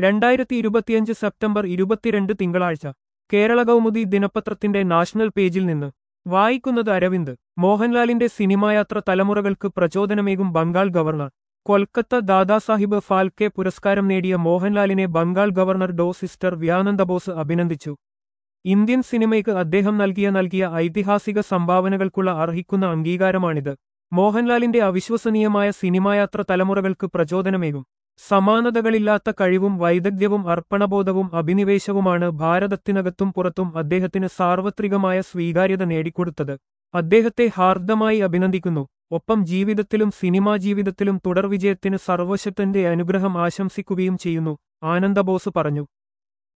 രണ്ടായിരത്തി ഇരുപത്തിയഞ്ച് സെപ്റ്റംബർ ഇരുപത്തിരണ്ട് തിങ്കളാഴ്ച കേരള കൗമുദി ദിനപത്രത്തിന്റെ നാഷണൽ പേജിൽ നിന്ന് വായിക്കുന്നത് അരവിന്ദ് മോഹൻലാലിന്റെ സിനിമായാത്ര തലമുറകൾക്ക് പ്രചോദനമേകും ബംഗാൾ ഗവർണർ കൊൽക്കത്ത ദാദാസാഹിബ് ഫാൽക്കെ പുരസ്കാരം നേടിയ മോഹൻലാലിനെ ബംഗാൾ ഗവർണർ ഡോ സിസ്റ്റർ വ്യാനന്ദബോസ് അഭിനന്ദിച്ചു ഇന്ത്യൻ സിനിമയ്ക്ക് അദ്ദേഹം നൽകിയ നൽകിയ ഐതിഹാസിക സംഭാവനകൾക്കുള്ള അർഹിക്കുന്ന അംഗീകാരമാണിത് മോഹൻലാലിന്റെ അവിശ്വസനീയമായ സിനിമായാത്ര തലമുറകൾക്ക് പ്രചോദനമേകും സമാനതകളില്ലാത്ത കഴിവും വൈദഗ്ധ്യവും അർപ്പണബോധവും അഭിനിവേശവുമാണ് ഭാരതത്തിനകത്തും പുറത്തും അദ്ദേഹത്തിന് സാർവത്രികമായ സ്വീകാര്യത നേടിക്കൊടുത്തത് അദ്ദേഹത്തെ ഹാർദമായി അഭിനന്ദിക്കുന്നു ഒപ്പം ജീവിതത്തിലും സിനിമാ ജീവിതത്തിലും തുടർവിജയത്തിന് സർവശക്തന്റെ അനുഗ്രഹം ആശംസിക്കുകയും ചെയ്യുന്നു ആനന്ദബോസ് പറഞ്ഞു